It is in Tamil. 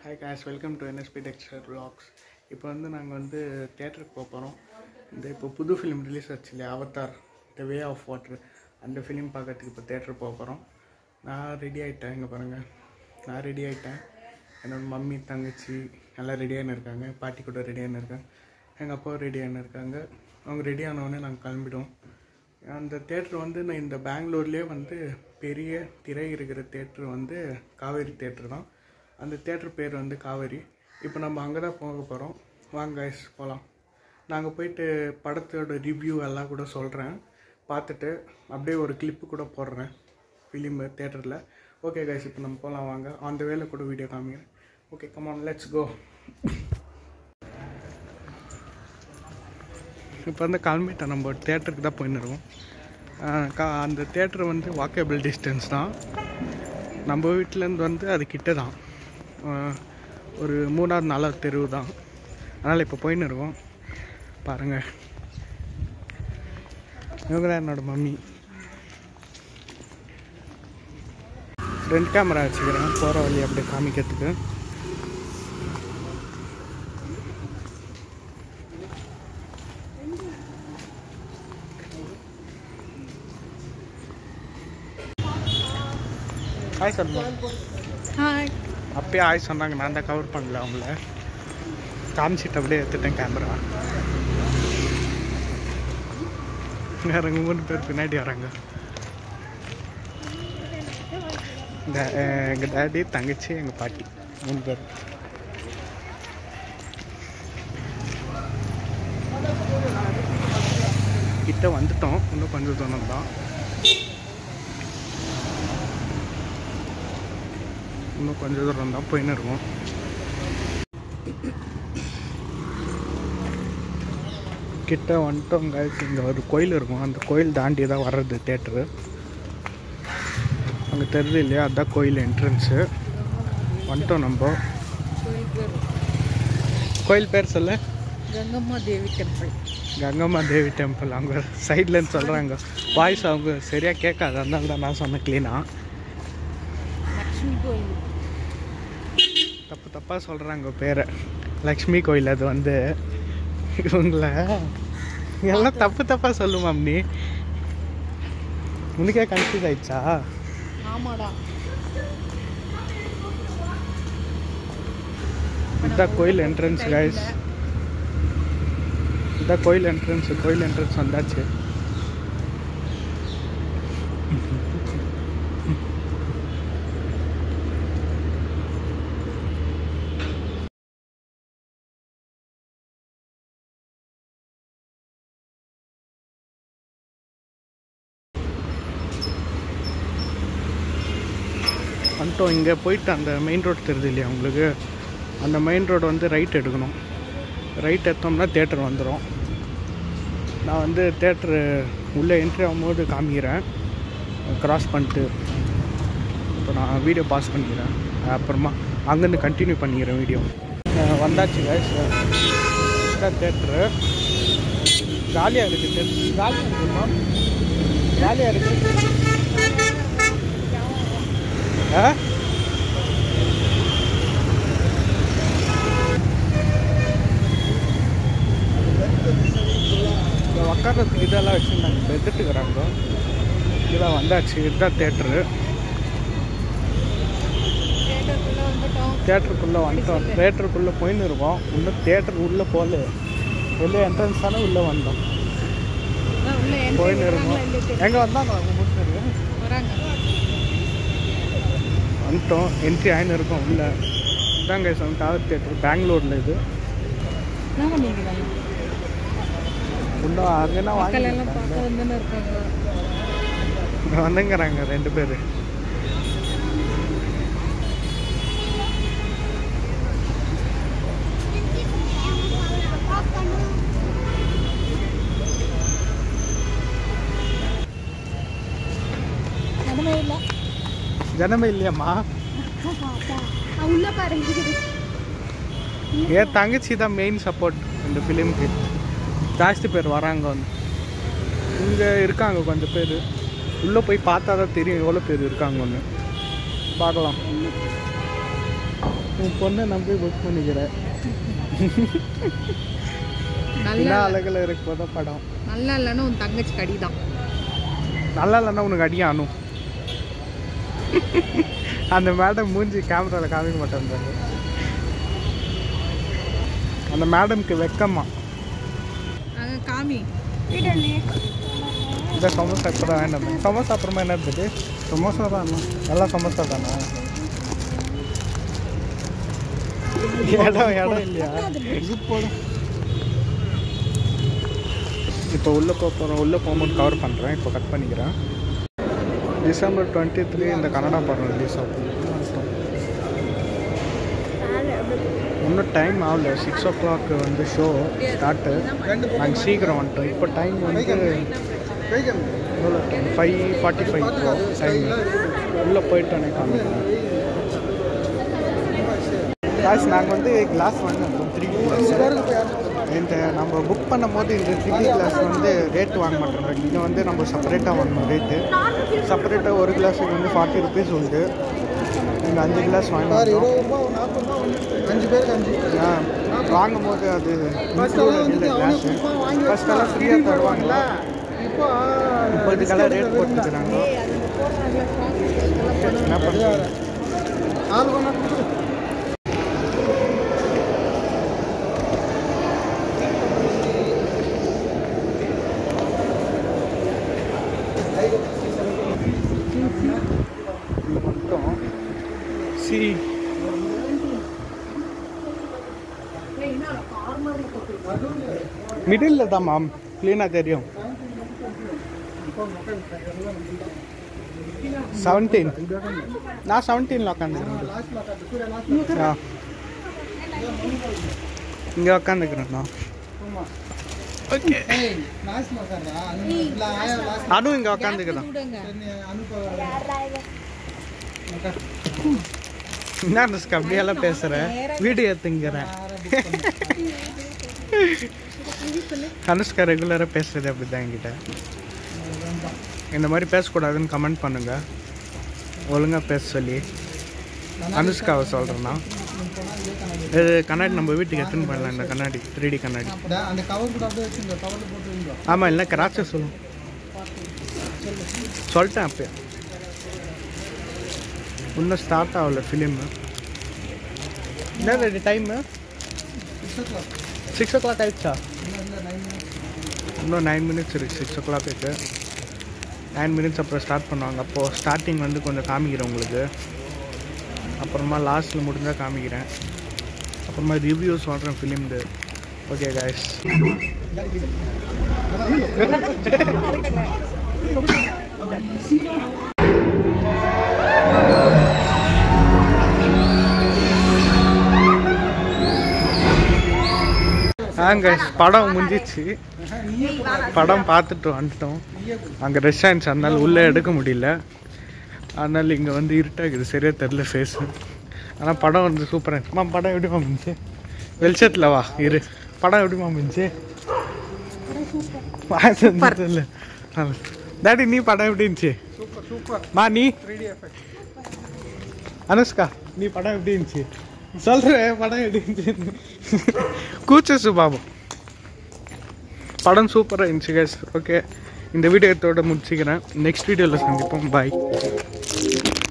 Hi Kash welcome to NSP Dexter vlogs இப்போ வந்து நாங்கள் வந்து தேட்டருக்கு போக போகிறோம் இந்த இப்போ புது ஃபிலிம் ரிலீஸ் ஆச்சு இல்லையா Avatar the way of water அந்த ஃபிலிம் பார்க்கறதுக்கு இப்போ தேட்டருக்கு போக போகிறோம் நான் ரெடி ஆகிட்டேன் இங்கே பாருங்கள் நான் ரெடி ஆகிட்டேன் என்னோட மம்மி தங்கச்சி எல்லாம் ரெடியாகின்னு இருக்காங்க பாட்டி கூட ரெடியாகின்னு இருக்காங்க எங்கள் அப்பா ரெடியாகின்னு இருக்காங்க அவங்க ரெடி ஆனவுடனே நாங்கள் கிளம்பிடுவோம் அந்த தேட்ரு வந்து நான் இந்த பெங்களூர்லேயே வந்து பெரிய திரை இருக்கிற தேட்ரு வந்து காவேரி தேட்ரு தான் அந்த தேட்ரு பேர் வந்து காவேரி இப்போ நம்ம அங்கே தான் போக போகிறோம் வாங்க guys போகலாம் நாங்கள் போயிட்டு படத்தோட ரிவ்யூ எல்லாம் கூட சொல்கிறேன் பார்த்துட்டு அப்படியே ஒரு கிளிப்பு கூட போடுறேன் ஃபிலிம் தேட்டரில் ஓகே கைஸ் இப்போ நம்ம போகலாம் வாங்க அந்த வேலை கூட வீடியோ காமிக்கிறேன் ஓகே கமான் லெட்ஸ் கோ இப்போ வந்து கிளம்பிட்டோம் நம்ம தேட்டருக்கு தான் போயின்னு இருக்கோம் ஆஹ் கா அந்த தேட்டர் வந்து வாக்கபிள் டிஸ்டன்ஸ் தான் நம்ம வீட்டிலேருந்து வந்து அது கிட்ட தான் ஆஹ் ஒரு மூணாவது நாலாவது தெருவு தான் அதனால் இப்போ போயின்னு இருக்கோம் பாருங்கள் இவங்க தான் என்னோட மம்மி ஃப்ரண்ட் கேமரா வச்சுக்கிறேன் போகிற வழி அப்படியே காமிக்கிறதுக்கு ஹாய் சொல்லுமா ஹாய் அப்பயே ஆய் சொன்னாங்க நான் தான் கவர் பண்ணல அவங்கள காமிச்சிட்டு அப்படியே எடுத்துட்டேன் கேமரா வேற மூணு பேர் பின்னாடி வராங்க டா- அஹ் எங்க டாடி தங்கச்சி எங்க பாட்டி மூணு பேர் கிட்ட வந்துட்டோம் இன்னும் கொஞ்சம் தூரம் தான் இன்னும் கொஞ்சம் தூரம் தான் போயின்னு இருக்கோம் கிட்ட வந்துட்டோம் guys இங்கே ஒரு கோயில் இருக்கும் அந்த கோயில் தாண்டி தான் வர்றது தேட்டரு அங்கே தெரியுது இல்லையா அதுதான் கோயில் என்ட்ரன்ஸு வந்துட்டோம் நம்ம கோயில் பேர் கோயில் பேர் சொல்ல கங்கம்மா தேவி டெம்பிள் கங்கம்மா தேவி டெம்பிள் அவங்க சைட்லன்னு சொல்கிறாங்க வாய்ஸ் அவங்க சரியாக கேட்காது அதனால தான் நான் சொன்னேன் க்ளீனாக லக்ஷ்மி கோயில் தப்பு தப்பாக சொல்கிறாங்க பேரை லக்ஷ்மி கோயில் அது வந்து இவங்கள எல்லாம் தப்பு தப்பாக சொல்லுமாம் நீ உனக்கே கன்ஃபியூஸ் ஆயிடுச்சா ஆமாடா இதுதான் கோயில் என்ட்ரன்ஸ் கைஸ் இதுதான் கோயில் என்ட்ரன்ஸ் கோயில் என்ட்ரன்ஸ் வந்தாச்சு வந்துட்டோம் இங்கே போயிட்டு அந்த மெயின் ரோடு தெரியுது இல்லையா உங்களுக்கு அந்த மெயின் ரோடு வந்து ரைட் எடுக்கணும் ரைட் எடுத்தோம்னா தேட்டர் வந்துடும் நான் வந்து தேட்டரு உள்ளே என்ட்ரி ஆகும்போது காமிக்கிறேன் கிராஸ் பண்ணிட்டு இப்போ நான் வீடியோ பாஸ் பண்ணிக்கிறேன் அப்புறமா அங்கேருந்து கண்டினியூ பண்ணிக்கிறேன் வீடியோ வந்தாச்சு guys. இதுதான் தேட்டரு ஜாலியாக இருக்குது தேட்டர் ஜாலியாக இருக்குமா ஜாலியாக இருக்குது ஆ இங்க உக்கார்றதுக்கு இதெல்லாம் வச்சுருந்தாங்க இப்போ எடுத்துட்டுக்கிறாங்க இதெல்லாம் வந்தாச்சு இதுதான் தேட்டரு தேட்டருக்குள்ளே வந்துட்டோம் தேட்டருக்குள்ளே வந்துட்டோம் தேட்டருக்குள்ளே போயின்னு இருக்கோம் இன்னும் தேட்டர் உள்ளே போகல வெளியே என்ட்ரன்ஸ் தானே உள்ளே வந்தோம் அதான் உள்ள entry போயின்னு இருக்கோம் வராங்களா இல்லையா தெரியல. எங்கே வந்தாங்க அவங்க முடிச்சது வராங்க வந்துட்டோம் என்ட்ரி ஆயின்னு இருக்கோம் உள்ளே இதாங்க சார் காவல் தேட்டர் பெங்களூரில் இது என்ன பண்ணிக்கிறாங்க இன்னும் அங்கேனா மக்கள் எல்லாம் வாங்கி பார்க்க வந்துன்னு இருக்காங்க வந்துங்கிறாங்க ரெண்டு பேர் நடமே இல்லை ஜனமே இல்லையாம்மா உள்ள பாருங்க என் தங்கச்சி தான் மெயின் சப்போர்ட் இந்த ஃபிலிம்க்கு ஜாஸ்தி பேர் வராங்க வந்து இங்கே இருக்காங்க கொஞ்சம் பேர் உள்ளே போய் பார்த்தா தான் தெரியும் எவ்வளோ பேர் இருக்காங்கன்னு பார்க்கலாம் உன் பொண்ணை நம்பி புக் பண்ணிக்கிறேன் நல்லா என்ன அழகில் இருக்கு போத படம் நல்லா இல்லைன்னா உன் தங்கச்சி கடி தான் நல்லா இல்லைன்னா உனக்கு அடியா அனு அந்த மேடம் மூஞ்சி கேமராவில் காமிக்க மாட்டேன் அந்த மேடம்க்கு வெக்கமா அங்கே காமி இந்த சமோசா இப்போ தான் வேண்டாம் சமோசா அப்புறமா என்ன இருந்தது சமோசா தான் எல்லாம் சமோசா தானா இடம் இடம் இல்லையா இப்போ உள்ளே போக போகிறோம் உள்ளே போகும்போது கவர் பண்ணுறேன் இப்போ கட் பண்ணிக்கிறேன் டிசம்பர் டுவெண்ட்டி த்ரீ இந்த கன்னடா படம் ரிலீஸ் ஆகும் இன்னும் டைம் ஆகல சிக்ஸ் ஓ கிளாக் வந்து ஷோ ஸ்டார்ட்டு நாங்கள் சீக்கிரம் வந்துட்டோம் இப்போ டைம் வந்து ஃபைவ் ஃபார்ட்டி ஃபைவ் டைம் உள்ளே போயிட்டோன்னே காமிக்கிறேன் காசு நாங்கள் வந்து கிளாஸ் வாங்கினோம் த்ரீ இந்த நம்ம புக் பண்ணும்போது இந்த த்ரீ கிளாஸ் வந்து ரேட் வாங்க மாட்டோம் இங்கே வந்து நம்ம செப்பரேட்டாக வாங்கணும் ரேட்டு செப்பரேட்டாக ஒரு கிளாஸுக்கு வந்து ஃபார்ட்டி ருபீஸ் உண்டு நீங்கள் அஞ்சு கிளாஸ் வாங்கினோம் அஞ்சு பேருக்கு அஞ்சு ஆ வாங்கும் போது அது கிளாஸு ஃபஸ்ட்டெல்லாம் ஃப்ரீயாக தருவாங்களா இப்போ இப்போ இதுக்கெல்லாம் ரேட் போட்டுக்கிறாங்க என்ன பண்ணுறது ஆள் கொண்டா கொடு. இது மட்டும் சி மிடில் தான் மேம் க்ளீனாக தெரியும் செவன்டீன் நான் செவன்டீனில் உட்காந்துக்கிறேன் ஆ இங்கே உட்காந்துக்கிறேண்ணா ஓகே ஏய், நாஸ் மக்காரா? அனு- இல்ல, ஆயா லாஸ்ட் அதுவும் இங்கே உட்காந்துக்கிறேன் விடுங்க நீ அனுப்ப மக்கா. என்ன அனுஷ்கா அப்படியெல்லாம் பேசுகிறேன் வீடியோ எடுத்துங்கிறேன் அனுஷ்கா ரெகுலராக பேசுறது அப்படி தான் என்கிட்ட இந்த மாதிரி பேசக்கூடாதுன்னு கமெண்ட் பண்ணுங்க ஒழுங்காக பேச சொல்லி அனுஷ்காவை சொல்கிறேன்னா இது கண்ணாடி நம்ம வீட்டுக்கு எடுத்துன்னு போயிடலாம் இந்த கண்ணாடி த்ரீ டி கண்ணாடி டா, அந்த கவர் கூட அப்படியே வச்சுங்க கவர்ல போட்டு வைங்க ஆமாம் இல்லை கிராச்ச சொல்லும் சொல்லிட்டேன் அப்போ இன்னும் ஸ்டார்ட் ஆகல ஃபிலிமு என்ன ready time six o'clock six o'clock ஆயிடுச்சா இன்னும் இல்லை நைன் மினிட்ஸ் இன்னும் நைன் மினிட்ஸ் இருக்குது சிக்ஸ் ஓ கிளாக் இருக்கு நைன் மினிட்ஸ் அப்புறம் ஸ்டார்ட் பண்ணுவாங்க அப்போது ஸ்டார்டிங் வந்து கொஞ்சம் காமிக்கிறேன் உங்களுக்கு அப்புறமா லாஸ்ட்டில் முடிஞ்சால் காமிக்கிறேன் அப்புறமா ரிவ்யூ சொல்கிறேன் ஃபிலிம்து ஓகே காய்ஸ் ஆங்க படம் முடிஞ்சிச்சு படம் பார்த்துட்டு வந்துட்டோம் அங்கே ரெஸ்டாரண்ட்ஸ் அதனால உள்ளே எடுக்க முடியல அதனால இங்கே வந்து இருட்டாகுது சரியா தெரில ஃபேஸு ஆனால் படம் வந்து சூப்பராக இருந்துச்சு அம்மா படம் எப்படிமா இருந்துச்சு வெளிச்சத்தில் வா இரு படம் எப்படிமா இருந்துச்சு இல்லை டாடி நீ படம் எப்படி இருந்துச்சு சூப்பர் சூப்பர் மா நீ த்ரீ டி எஃபெக்ட் அனுஷ்கா நீ படம் எப்படி இருந்துச்சு சொல்கிறேன் படம் எப்படி இருந்துச்சு கூச்ச சுபாவம் படம் சூப்பராக இருந்துச்சு கேஸ் ஓகே இந்த வீடியோத்தோட முடிச்சுக்கிறேன் நெக்ஸ்ட் வீடியோவில் சந்திப்போம் பாய்